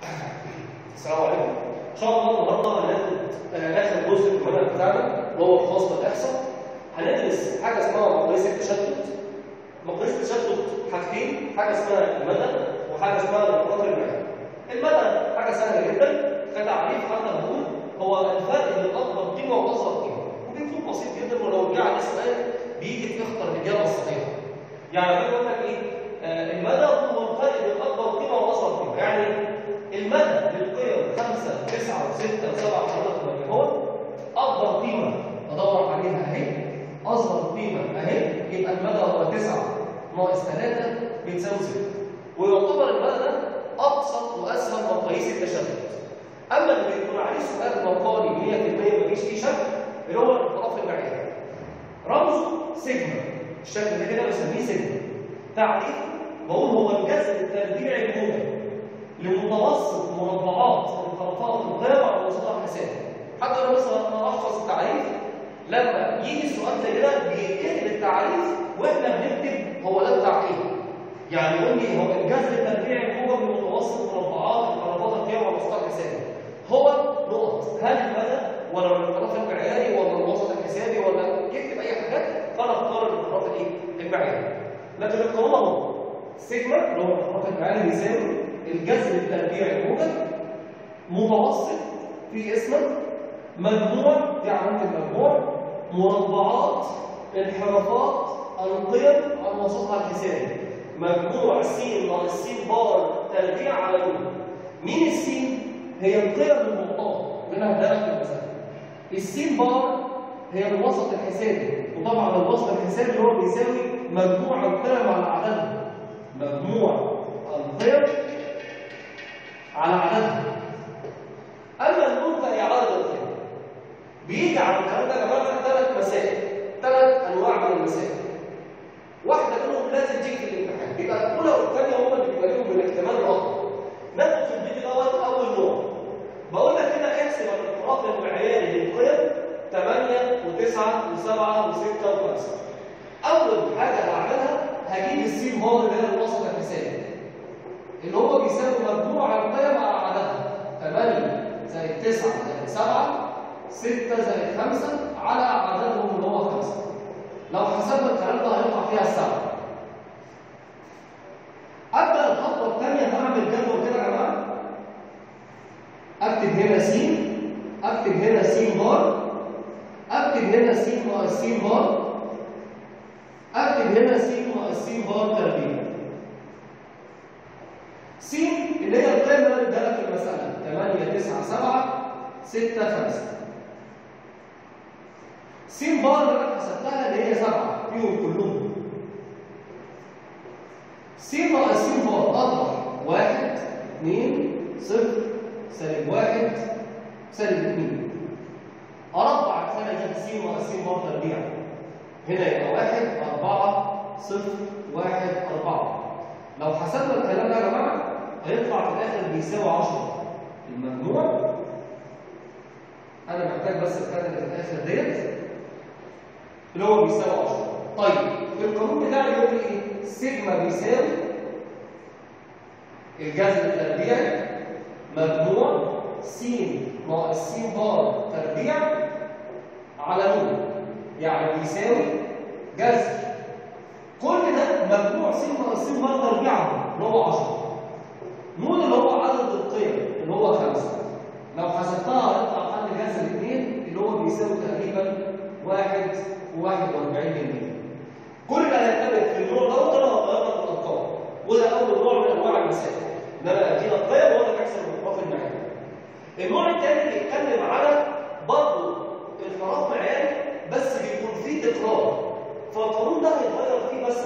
السلام عليكم ان شاء الله النهارده هناخد آه، اخر جزء في المنهج بتاعنا وهو الخاص بالاحصاء هندرس حاجه اسمها مقاييس التشتت مقاييس التشتت حاجتين حاجه اسمها المدى وحاجه اسمها النقاط المعيار المدى حاجه سهله جدا كتعريف حتى هنقول هو الفرق بين اكبر قيمه واصغر قيمه وبيكون بسيط جدا ولو جه عليه سؤال بيجي تختار الاجابه الصحيحه يعني انا بقول لك ايه آه، المدى هو الفرق بين اكبر قيمه واصغر قيمه يعني المدى للقيم 5 9 و6 و7 و8 هو اكبر قيمه ادور عليها اهي اصغر قيمه اهي يبقى المدى هو 9 ناقص 3 بتساوي 6 ويعتبر المدى ده ابسط واسهل مقاييس التشتت اما اللي بيكون عليه سؤال مقالي 100% مفيش فيه شك اللي هو الانحراف المعياري رمزه سيجما الشكل ده كده بسميه سيجما تعريفه بقول هو الجذر التربيعي الموجب لمتوسط مربعات انحرافات القيم على وسطها الحسابي حتى لو مثلا احفظ التعريف لما يجي السؤال زي كده بيتكتب التعريف واحنا بنكتب هو ده بتاع ايه يعني يقول لي هو الجذر التربيعي الموجب لمتوسط مربعات انحرافات القيم على وسطها الحسابي هو نقط هل المدى ولا الانحراف المعياري ولا الوسط الحسابي ولا يكتب اي حاجات فانا اختار الانحراف الايه المعياري لكن القانون اهو سيجما اللي هو الانحراف المعياري بيساوي الجذر التربيعي الموجب متوسط في اسمه مجموع دي علامه المجموع مربعات انحرافات القيم على وسطها الحسابي مجموع س ناقص س بار تربيع على نون مين السين؟ هي القيم المعطاه منها هدالك في المسألة السين بار هي الوسط الحسابي وطبعا الوسط الحسابي اللي هو بيساوي مجموع القيم على عددها مجموع القيم على عددها اما النون فهي عدد القيم بيجي على الكلام ده يا جماعه ثلاث مسائل ثلاث انواع من المسائل واحده منهم لازم تيجي في الامتحان يبقى الاولى والثانيه هم اللي بيبقى لهم بالاحتمال الاكبر ناخد في الفيديو دوت اول نوع بقول لك هنا احسب الانحراف المعياري للقيم 8 و9 و7 و6 و5 اول حاجه هعملها هجيب السين بار اللي هي الوسط الحسابي اللي هو بيساوي مجموع القيم على عددها 8 زائد 9 زائد 7 6 زائد 5 على عددهم اللي هو 5 لو حسبنا الكلام ده هيطلع فيها السبعه ابدا الخطوه الثانيه هعمل جدول كده يا جماعه اكتب هنا س اكتب هنا س بار اكتب هنا س ناقص س بار اكتب هنا س ناقص س بار تربيع س اللي هي القيمه اللي ادالها في المساله 8 9 7 6 5 س بار اللي انا حسبتها اللي هي 7 فيهم كلهم س ناقص س بار اضرب 1 2 0 سالب 1 سالب 2 اربع الخانه دي س ناقص س بار تربيع هنا يبقى 1 4 0 1 4 لو حسبنا الكلام ده يا جماعه هيطلع في الاخر بيساوي 10 المجموع انا محتاج بس الخانه اللي في الاخر ديت اللي هو بيساوي 10 طيب القانون بتاعي بيقول لي ايه سيجما بيساوي الجذر التربيعي مجموع س ناقص س بار تربيع على نون يعني بيساوي جذر كل ده مجموع س ناقص س بار تربيعهم اللي هو 10 نون اللي هو عدد القيم اللي هو 5 لو حسبتها هيطلع حل جذر 2 اللي هو بيساوي تقريبا 1 و41 كل اللي هيعتمد في النوع دوت انا هغير لك الارقام وده اول نوع من انواع المسائل ان انا ادينا القيم واقول لك احسب الانحراف المعياري النوع الثاني بيتكلم على برضه انحراف معياري بس بيكون فيه تكرار فالقانون ده هيتغير فيه بس